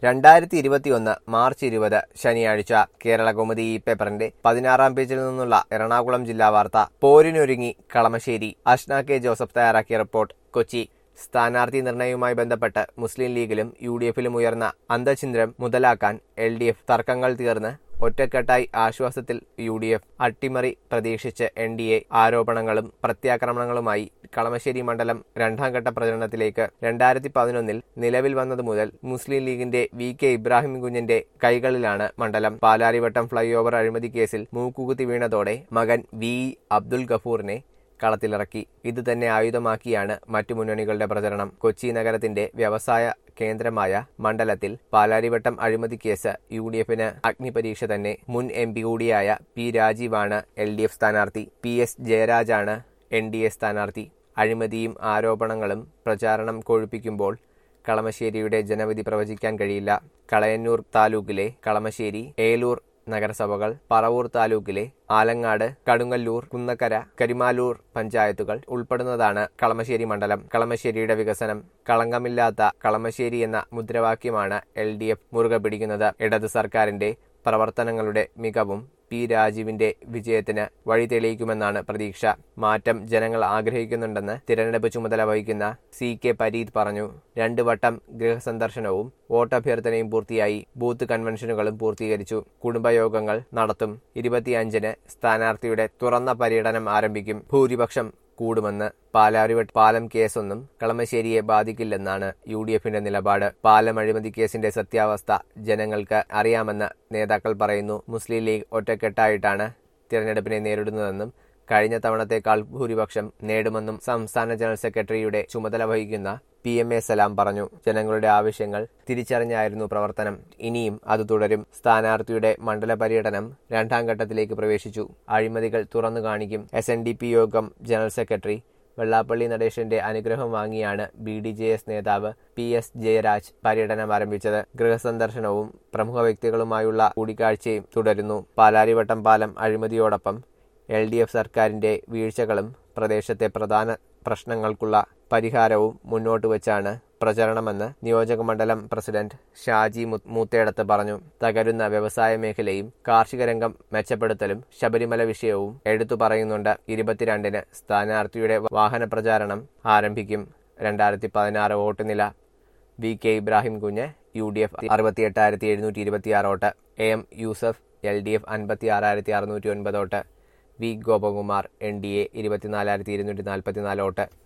രണ്ടായിരത്തി ഇരുപത്തിയൊന്ന് മാർച്ച് ഇരുപത് ശനിയാഴ്ച കേരള കൗമുദി ഈ പേപ്പറിന്റെ പതിനാറാം പേജിൽ നിന്നുള്ള എറണാകുളം ജില്ലാ വാർത്ത പോരിനൊരുങ്ങി കളമശ്ശേരി അഷ്ന കെ ജോസഫ് തയ്യാറാക്കിയ റിപ്പോർട്ട് കൊച്ചി സ്ഥാനാർത്ഥി നിർണയവുമായി ബന്ധപ്പെട്ട് മുസ്ലിം ലീഗിലും യു ഡി എഫിലും ഉയർന്ന അന്തഛിന്ദ്രം മുതലാക്കാൻ എൽ ഡി എഫ് തർക്കങ്ങൾ തീർന്ന് ഒറ്റക്കെട്ടായി ആശ്വാസത്തിൽ യു ഡി എഫ് അട്ടിമറി പ്രതീക്ഷിച്ച് എൻ ഡി എ ആരോപണങ്ങളും പ്രത്യാക്രമണങ്ങളുമായി കളമശ്ശേരി മണ്ഡലം രണ്ടാം ഘട്ട പ്രചരണത്തിലേക്ക് രണ്ടായിരത്തി പതിനൊന്നിൽ നിലവിൽ വന്നതു മുതൽ മുസ്ലിം ലീഗിന്റെ വി കെ ഇബ്രാഹിം കുഞ്ഞിന്റെ കൈകളിലാണ് മണ്ഡലം പാലാരിവട്ടം ഫ്ളൈ ഓവർ അഴിമതി കേസിൽ മൂക്കുകുത്തി വീണതോടെ മകൻ വി അബ്ദുൽ ഗഫൂറിനെ കളത്തിലിറക്കി ഇത് തന്നെ ആയുധമാക്കിയാണ് മറ്റു മുന്നണികളുടെ പ്രചരണം കൊച്ചി നഗരത്തിന്റെ വ്യവസായ കേന്ദ്രമായ മണ്ഡലത്തിൽ പാലാരിവട്ടം അഴിമതി കേസ് യു ഡി എഫിന് അഗ്നിപരീക്ഷ തന്നെ മുൻ എം പി കൂടിയായ പി രാജീവാണ് എൽ ഡി എഫ് സ്ഥാനാർത്ഥി പി എസ് ജയരാജാണ് എൻ ഡി എ സ്ഥാനാർത്ഥി അഴിമതിയും ആരോപണങ്ങളും പ്രചാരണം കൊഴുപ്പിക്കുമ്പോൾ കളമശ്ശേരിയുടെ ജനവിധി പ്രവചിക്കാൻ കഴിയില്ല കളയന്നൂർ താലൂക്കിലെ കളമശ്ശേരി ഏലൂർ നഗരസഭകൾ പറവൂർ താലൂക്കിലെ ആലങ്ങാട് കടുങ്ങല്ലൂർ കുന്നക്കര കരിമാലൂർ പഞ്ചായത്തുകൾ ഉൾപ്പെടുന്നതാണ് കളമശ്ശേരി മണ്ഡലം കളമശ്ശേരിയുടെ വികസനം കളങ്കമില്ലാത്ത കളമശ്ശേരി എന്ന മുദ്രാവാക്യമാണ് എൽ ഡി എഫ് മുറുകെ പിടിക്കുന്നത് ഇടത് സർക്കാരിന്റെ പ്രവർത്തനങ്ങളുടെ മികവും പി രാജീവിന്റെ വിജയത്തിന് വഴി തെളിയിക്കുമെന്നാണ് പ്രതീക്ഷ മാറ്റം ജനങ്ങൾ ആഗ്രഹിക്കുന്നുണ്ടെന്ന് തിരഞ്ഞെടുപ്പ് ചുമതല വഹിക്കുന്ന സി കെ പരീത് പറഞ്ഞു രണ്ടു വട്ടം ഗൃഹസന്ദർശനവും വോട്ടഭ്യർത്ഥനയും പൂർത്തിയായി ബൂത്ത് കൺവെൻഷനുകളും പൂർത്തീകരിച്ചു കുടുംബയോഗങ്ങൾ നടത്തും ഇരുപത്തിയഞ്ചിന് സ്ഥാനാർത്ഥിയുടെ തുറന്ന പര്യടനം ആരംഭിക്കും ഭൂരിപക്ഷം കൂടുമെന്ന് പാലാരിവട്ട് പാലം കേസൊന്നും കളമശ്ശേരിയെ ബാധിക്കില്ലെന്നാണ് യു ഡി എഫിന്റെ നിലപാട് പാലം അഴിമതി കേസിന്റെ സത്യാവസ്ഥ ജനങ്ങൾക്ക് അറിയാമെന്ന് നേതാക്കൾ പറയുന്നു മുസ്ലിം ലീഗ് ഒറ്റക്കെട്ടായിട്ടാണ് തിരഞ്ഞെടുപ്പിനെ നേരിടുന്നതെന്നും കഴിഞ്ഞ തവണത്തേക്കാൾ ഭൂരിപക്ഷം നേടുമെന്നും സംസ്ഥാന ജനറൽ സെക്രട്ടറിയുടെ ചുമതല വഹിക്കുന്ന പി എം എ സലാം പറഞ്ഞു ജനങ്ങളുടെ ആവശ്യങ്ങൾ തിരിച്ചറിഞ്ഞായിരുന്നു പ്രവർത്തനം ഇനിയും അത് തുടരും സ്ഥാനാർത്ഥിയുടെ മണ്ഡല പര്യടനം രണ്ടാം ഘട്ടത്തിലേക്ക് പ്രവേശിച്ചു അഴിമതികൾ തുറന്നു കാണിക്കും എസ് എൻ ഡി പി യോഗം ജനറൽ സെക്രട്ടറി വെള്ളാപ്പള്ളി നടേശന്റെ അനുഗ്രഹം വാങ്ങിയാണ് ബി ഡി ജെ എസ് നേതാവ് പി എസ് ജയരാജ് പര്യടനം ആരംഭിച്ചത് ഗൃഹസന്ദർശനവും പ്രമുഖ വ്യക്തികളുമായുള്ള കൂടിക്കാഴ്ചയും തുടരുന്നു പാലാരിവട്ടം പാലം അഴിമതിയോടൊപ്പം എൽ ഡി എഫ് സർക്കാരിന്റെ വീഴ്ചകളും പ്രദേശത്തെ പ്രധാന പ്രശ്നങ്ങൾക്കുള്ള പരിഹാരവും മുന്നോട്ട് വെച്ചാണ് പ്രചരണമെന്ന് നിയോജക മണ്ഡലം പ്രസിഡന്റ് ഷാജി മൂത്തേടത്ത് പറഞ്ഞു തകരുന്ന വ്യവസായ മേഖലയും കാർഷിക രംഗം മെച്ചപ്പെടുത്തലും ശബരിമല വിഷയവും എടുത്തു പറയുന്നുണ്ട് ഇരുപത്തിരണ്ടിന് സ്ഥാനാർത്ഥിയുടെ വാഹന പ്രചാരണം ആരംഭിക്കും രണ്ടായിരത്തി പതിനാറ് വോട്ട് നില വി കെ ഇബ്രാഹിം കുഞ്ഞ് യു ഡി എഫ് അറുപത്തിയെട്ടായിരത്തി എഴുന്നൂറ്റി ഇരുപത്തിയാറ് vote A M Yousuf L D F അൻപത്തി ആറായിരത്തി അറുന്നൂറ്റി ഒൻപത് vote V Gopakumar N D A ഇരുപത്തിനാലായിരത്തി ഇരുന്നൂറ്റി നാൽപ്പത്തിനാല് വോട്ട്